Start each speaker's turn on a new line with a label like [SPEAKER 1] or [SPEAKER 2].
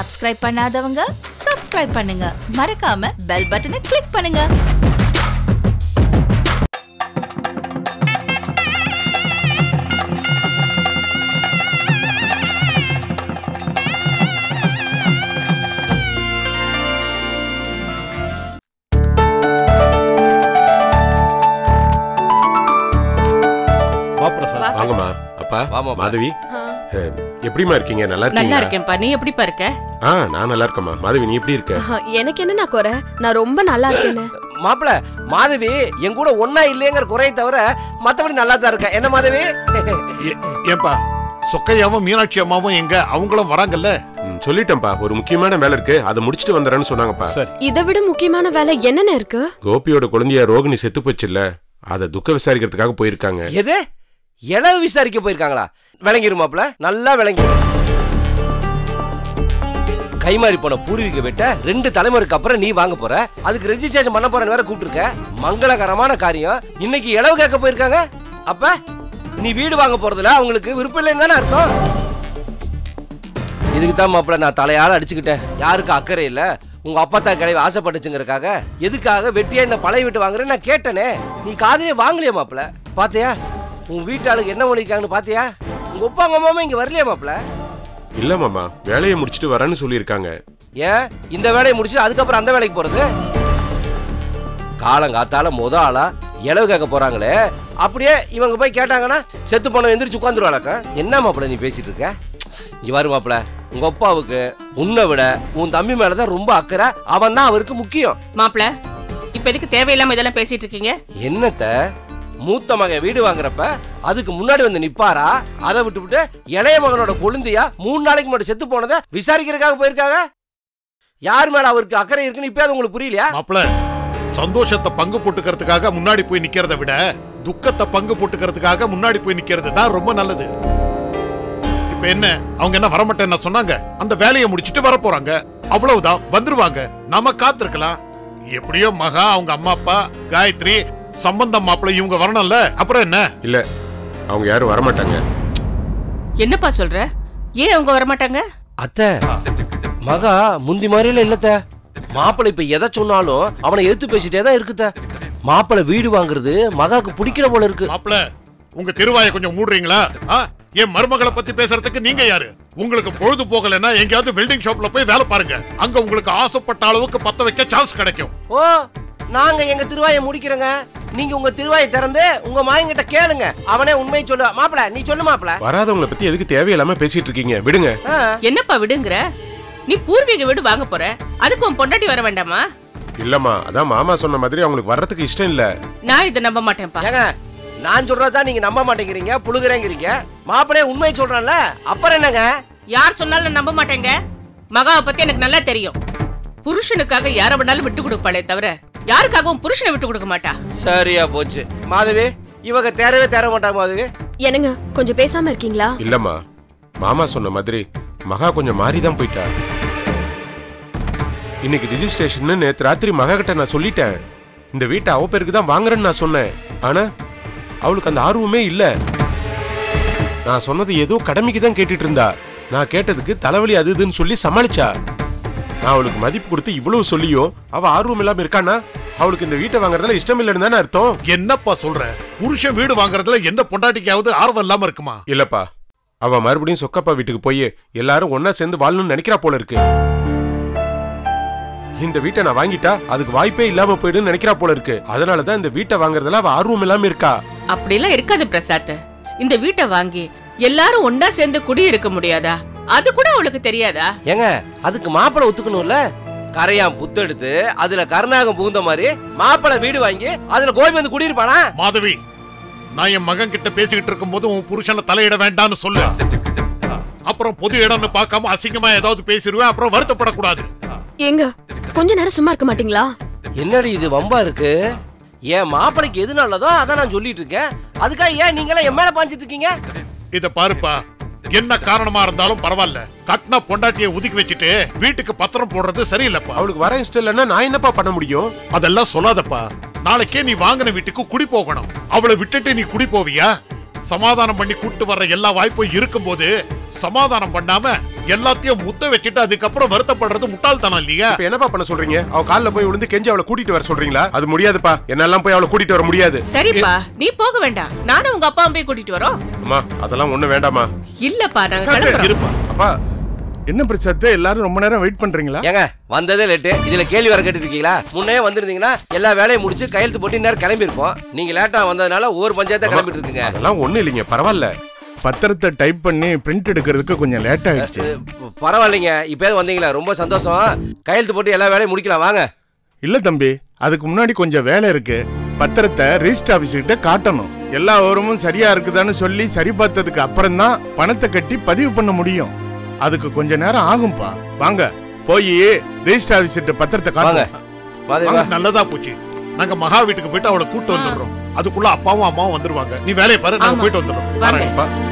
[SPEAKER 1] Subscribe பண்ணாதவங்க subscribe பண்ணுங்க மறக்காம பெல் பட்டனை கிளிக் பண்ணுங்க
[SPEAKER 2] வா பிரசாத்
[SPEAKER 3] வாங்கம்மா அப்பா
[SPEAKER 4] வாம்மா.
[SPEAKER 3] மாதவி அஹ், எப்படிம்மா இருக்கீங்க நல்லா
[SPEAKER 5] நல்லா
[SPEAKER 3] இருக்கீங்களா
[SPEAKER 5] இருக்கேன்ப்பா நீ எப்படிப்பா இருக்க
[SPEAKER 3] ஆ நான் நல்லா இருக்கேம்மா மாதவி நீ எப்படி இருக்க
[SPEAKER 6] ஆஹா, எனக்கு என்ன நான் குறை நான் ரொம்ப நல்லா இருக்கேன்னு
[SPEAKER 4] மாப்பிள மாதவி என் கூட ஒன்னா இல்லையங்கிற குறையை தவிர மத்தபடி நல்லா தான் இருக்கேன் என்ன மாதவி
[SPEAKER 2] ஏ- ஏன்பா சொக்கையாவும் மீனாட்சி அம்மாவும் எங்க அவங்களும் வராங்கல்ல
[SPEAKER 3] ம், சொல்லிட்டேன்ப்பா ஒரு முக்கியமான வேலை இருக்கு அதை முடிச்சிட்டு வந்துடுறேன்னு சொன்னாங்கப்பா
[SPEAKER 2] சரி
[SPEAKER 6] இதை விட முக்கியமான வேலை என்னென்ன இருக்கு
[SPEAKER 3] கோபியோட குழந்தைய ரோகிணி செத்து போச்சுல்ல அதை துக்க விசாரிக்கிறதுக்காக போயிருக்காங்க
[SPEAKER 4] எது இளவு விசாரிக்க போயிருக்காங்களா விளங்கிரு மாப்பிள நல்லா விளங்கிரு கைமாறி போன பூர்வீக விட்ட ரெண்டு தலைமுறைக்கு அப்புறம் நீ வாங்க போற அதுக்கு ரெஜிஸ்ட்ரேஷன் பண்ண போறேன்னு வேற கூப்பிட்டுருக்க மங்களகரமான காரியம் இன்னைக்கு இளவு கேட்க போயிருக்காங்க அப்ப நீ வீடு வாங்க போறதுல அவங்களுக்கு விருப்பம் இல்லைன்னு தானே அர்த்தம் இதுக்கு தான் மாப்பிள நான் தலையால அடிச்சுக்கிட்டேன் யாருக்கு அக்கறை இல்ல உங்க அப்பத்தா கிளவி ஆசைப்பட்டுச்சுங்கிறக்காக எதுக்காக வெட்டியா இந்த பழைய வீட்டு வாங்குறேன்னு நான் கேட்டனே நீ காதலியே வாங்கலையா மாப்பிள பாத்தியா உன் வீட்டாளுக்கு என்ன பண்ணிருக்காங்கன்னு பாத்தியா உங்க அப்பா உங்க அம்மா இங்க வரலையா மாப்பிள
[SPEAKER 3] இல்ல மாமா வேலையை முடிச்சிட்டு வரேன்னு சொல்லியிருக்காங்க
[SPEAKER 4] ஏன் இந்த வேலையை முடிச்சு அதுக்கப்புறம் அந்த வேலைக்கு போறது காலங்காத்தால முத ஆளா இளவு கேட்க போறாங்களே அப்படியே இவங்க போய் கேட்டாங்கன்னா செத்து போன எந்திரிச்சு உட்காந்துருவாளக்கா என்ன மாப்பிள நீ பேசிட்டு இருக்க இங்க வரு மாப்பிள உங்க அப்பாவுக்கு உன்னை விட உன் தம்பி மேலதான் ரொம்ப அக்கறை அவன் தான் அவருக்கு முக்கியம்
[SPEAKER 5] மாப்பிள இப்ப எதுக்கு தேவையில்லாம இதெல்லாம் பேசிட்டு இருக்கீங்க
[SPEAKER 4] என்னத்த மூத்த மகன் வீடு வாங்குறப்ப அதுக்கு முன்னாடி வந்து நிப்பாரா அதை விட்டுவிட்டு இளைய மகனோட கொழுந்தியா மூணு நாளைக்கு முன்னாடி செத்து போனதை விசாரிக்கிறதுக்காக போயிருக்காங்க யார் மேல அவருக்கு அக்கறை இருக்குன்னு இப்ப அது உங்களுக்கு புரியலையா
[SPEAKER 2] மாப்பிள சந்தோஷத்தை பங்கு போட்டுக்கிறதுக்காக முன்னாடி போய் நிக்கிறத விட துக்கத்தை பங்கு போட்டுக்கிறதுக்காக முன்னாடி போய் நிக்கிறது தான் ரொம்ப நல்லது இப்ப என்ன அவங்க என்ன வரமாட்டேன்னு சொன்னாங்க அந்த வேலையை முடிச்சிட்டு வர போறாங்க அவ்வளவுதான் வந்துருவாங்க நாம காத்திருக்கலாம் எப்படியோ மகா அவங்க அம்மா அப்பா காயத்ரி சம்பந்தம் மாப்பிள்ளை இவங்க வரணும்ல அப்புறம் என்ன
[SPEAKER 3] இல்ல அவங்க யாரும் வரமாட்டாங்க
[SPEAKER 5] என்னப்பா சொல்ற ஏன் அவங்க வரமாட்டாங்க
[SPEAKER 4] அத்தை மகா முந்தி மாதிரில இல்லத்த மாப்பிள்ளை இப்ப எதை சொன்னாலும் அவனை எடுத்து பேசிட்டே தான் இருக்குத்த மாப்பிள்ளை வீடு வாங்குறது மகாக்கு பிடிக்கிற போல இருக்கு
[SPEAKER 2] மாப்பிள உங்க திருவாயை கொஞ்சம் மூடுறீங்களா ஆ? என் மருமகளை பத்தி பேசுறதுக்கு நீங்க யாரு உங்களுக்கு பொழுது போகலைன்னா எங்கேயாவது வெல்டிங் ஷாப்ல போய் வேலை பாருங்க அங்க உங்களுக்கு ஆசைப்பட்ட அளவுக்கு பத்த வைக்க சான்ஸ் கிடைக்கும்
[SPEAKER 4] ஓ நாங்க எங்க திருவாயை முடிக்கிறோங்க நீங்க உங்க திருவாயை திறந்து உங்க மாயங்கிட்ட கேளுங்க அவனே உண்மையை சொல்லுவா மாப்பிள நீ சொல்லு மாப்பிள
[SPEAKER 3] வராதவங்கள பத்தி எதுக்கு தேவையில்லாம பேசிட்டு இருக்கீங்க விடுங்க
[SPEAKER 4] ஆ,
[SPEAKER 5] என்னப்பா விடுங்கிற நீ பூர்வீக வீடு வாங்க போற அதுக்கு உன் பொண்டாட்டி வர வேண்டாமா
[SPEAKER 3] இல்லம்மா அதான் மாமா சொன்ன மாதிரி அவங்களுக்கு வர்றதுக்கு இஷ்டம் இல்ல
[SPEAKER 5] நான் இதை நம்ப மாட்டேன்ப்பா
[SPEAKER 4] ஏங்க நான் சொல்றதா நீங்க நம்ப மாட்டேங்கிறீங்க புழுகுறேங்கிறீங்க மாப்பிளைய உண்மையை சொல்றான்ல அப்புறம் என்னங்க
[SPEAKER 5] யார் சொன்னாலும் நான் நம்ப மாட்டேங்க மகாவை பத்தி எனக்கு நல்லா தெரியும் புருஷனுக்காக யாரை வேணாலும் விட்டு கொடுப்பாளே தவிர யாருக்காகவும் புருஷனை விட்டு கொடுக்க மாட்டா
[SPEAKER 4] சரியா போச்சு மாதவி இவங்க தேரவே தேர மாட்டாங்க மாதவி
[SPEAKER 6] என்னங்க கொஞ்சம் பேசாம இருக்கீங்களா
[SPEAKER 3] இல்லம்மா மாமா சொன்ன மாதிரி மகா கொஞ்சம் மாறி தான் போயிட்டா இன்னைக்கு ரிஜிஸ்ட்ரேஷன் நேத்து ராத்திரி மகா கிட்ட நான் சொல்லிட்டேன் இந்த வீட்டை அவ பேருக்கு தான் வாங்குறேன்னு நான் சொன்னேன் ஆனா அவளுக்கு அந்த ஆர்வமே இல்ல நான் சொன்னது ஏதோ கடமைக்கு தான் கேட்டுட்டு இருந்தா நான் கேட்டதுக்கு தலைவலி அது இதுன்னு சொல்லி சமாளிச்சா நான் அவளுக்கு மதிப்பு கொடுத்து இவ்வளவு சொல்லியும் அவ ஆர்வம் இல்லாம இருக்கானா அவளுக்கு இந்த வீட்டை வாங்குறதுல இஷ்டம் இல்லைன்னு தானே அர்த்தம்
[SPEAKER 2] என்னப்பா சொல்ற புருஷன் வீடு வாங்குறதுல எந்த பொண்டாட்டிக்காவது ஆர்வம் இல்லாம இருக்குமா
[SPEAKER 3] இல்லப்பா அவ மறுபடியும் சொக்கப்பா வீட்டுக்கு போய் எல்லாரும் ஒன்னா சேர்ந்து வாழணும்னு நினைக்கிறா போல இருக்கு இந்த வீட்டை நான் வாங்கிட்டா அதுக்கு வாய்ப்பே இல்லாம போயிடுன்னு நினைக்கிறா போல இருக்கு அதனாலதான் இந்த வீட்டை வாங்குறதுல அவ ஆர்வம் இல்லாம இருக்கா
[SPEAKER 5] அப்படிலாம் இருக்காது பிரசாத் இந்த வீட்டை வாங்கி எல்லாரும் ஒன்னா சேர்ந்து குடி இருக்க முடியாதா அது கூட அவளுக்கு தெரியாதா
[SPEAKER 4] ஏங்க அதுக்கு மாப்பிளை ஒத்துக்கணும்ல கரையான் புத்தெடுத்து அதுல கருணாகம் புகுந்த மாதிரி மாப்பிளை வீடு வாங்கி அதுல கோபி வந்து குடியிருப்பானா
[SPEAKER 2] மாதவி நான் என் மகன் கிட்ட பேசிக்கிட்டு இருக்கும்போது உன் புருஷனை தலையிட வேண்டாம்னு சொல்லு அப்புறம் பொது இடம்னு பார்க்காம அசிங்கமா ஏதாவது பேசிடுவேன் அப்புறம் வருத்தப்படக்கூடாது
[SPEAKER 6] ஏங்க கொஞ்ச நேரம் சும்மா இருக்க மாட்டீங்களா
[SPEAKER 4] என்னடி இது வம்பா இருக்கு என் மாப்பிளைக்கு எது நல்லதோ அதான் நான் சொல்லிட்டு இருக்கேன் அதுக்காக ஏன் நீங்களாம் என் மேல பாஞ்சிட்டு இருக்கீங்க
[SPEAKER 2] இத பாருப்பா என்ன காரணமா இருந்தாலும் பரவாயில்ல கட்டின பொண்டாட்டியை ஒதுக்கி வச்சுட்டு வீட்டுக்கு பத்திரம் போடுறது சரியில்லைப்பா
[SPEAKER 3] அவளுக்கு வர இஷ்டம் இல்லைன்னா நான் என்னப்பா பண்ண முடியும்
[SPEAKER 2] அதெல்லாம் சொல்லாதப்பா நாளைக்கே நீ வாங்கின வீட்டுக்கு குடி போகணும் அவளை விட்டுட்டு நீ குடி போவியா சமாதானம் பண்ணி கூட்டு வர்ற எல்லா வாய்ப்பும் இருக்கும்போது சமாதானம் பண்ணாம எல்லாத்தையும் முத்த வச்சுட்டு அதுக்கப்புறம் வருத்தப்படுறது முட்டாள்தனம் இல்லையா
[SPEAKER 3] இப்ப என்னப்பா பண்ண சொல்றீங்க அவ கால்ல போய் விழுந்து கெஞ்சி அவளை கூட்டிட்டு வர சொல்றீங்களா அது முடியாதுப்பா என்னாலாம் போய் அவளை கூட்டிட்டு வர முடியாது
[SPEAKER 5] சரிப்பா நீ போக வேண்டாம் நானும் உங்க அப்பாவும் போய் கூட்டிட்டு வரோம்
[SPEAKER 3] அம்மா அதெல்லாம் ஒண்ணு வேண்டாமா
[SPEAKER 5] இல்லப்பா நாங்க கிளம்புறோம்
[SPEAKER 2] இருப்பா
[SPEAKER 3] அப்பா
[SPEAKER 7] என்ன பிரசாத் எல்லாரும் ரொம்ப நேரம் வெயிட் பண்றீங்களா
[SPEAKER 4] ஏங்க வந்ததே லேட்டு இதுல கேள்வி வர கேட்டு இருக்கீங்களா முன்னே வந்திருந்தீங்கன்னா எல்லா வேலையும் முடிச்சு கையெழுத்து போட்டு நேரம் கிளம்பி இருப்போம் நீங்க லேட்டா வந்ததுனால ஒவ்வொரு பஞ்சாயத்தா கிளம்பிட்டு இருக்குங்க
[SPEAKER 3] அதெல்லாம் ஒண்ணு இல்லைங்க பரவாயில்ல
[SPEAKER 7] பத்திரத்தை டைப் பண்ணி பிரிண்ட் எடுக்கிறதுக்கு கொஞ்சம் லேட் ஆயிடுச்சு
[SPEAKER 4] அஹ், பரவாயில்லைங்க இப்பயாவது வந்தீங்களா ரொம்ப சந்தோஷம் கையெழுத்து போட்டு எல்லா வேலையும் முடிக்கலாம் வாங்க
[SPEAKER 7] இல்ல தம்பி அதுக்கு முன்னாடி கொஞ்சம் வேலை இருக்கு பத்திரத்தை ரிஜிஸ்டர் ஆபீஸ் கிட்ட காட்டணும் எல்லா விவரமும் சரியா இருக்குதான்னு சொல்லி சரி பார்த்ததுக்கு அப்புறம் தான் பணத்தை கட்டி பதிவு பண்ண முடியும் அதுக்கு கொஞ்ச நேரம் ஆகும்பா வாங்க போய் ரிஜிஸ்டர் ஆபீஸ் கிட்ட பத்திரத்தை
[SPEAKER 4] வாங்க
[SPEAKER 7] காட்டுங்க
[SPEAKER 4] வாங்க
[SPEAKER 2] வாங்க, நல்லதா போச்சு நாங்க மகா வீட்டுக்கு போயிட்டு அவளை கூட்டு வந்துடுறோம் அதுக்குள்ள அப்பாவும் அம்மாவும் வந்துருவாங்க நீ வேலையை பாரு நாங்க
[SPEAKER 5] ஆமா.
[SPEAKER 2] போயிட்டு வந்துடுறோம்
[SPEAKER 5] வாங்க.
[SPEAKER 2] வரேன்.
[SPEAKER 3] அப்பா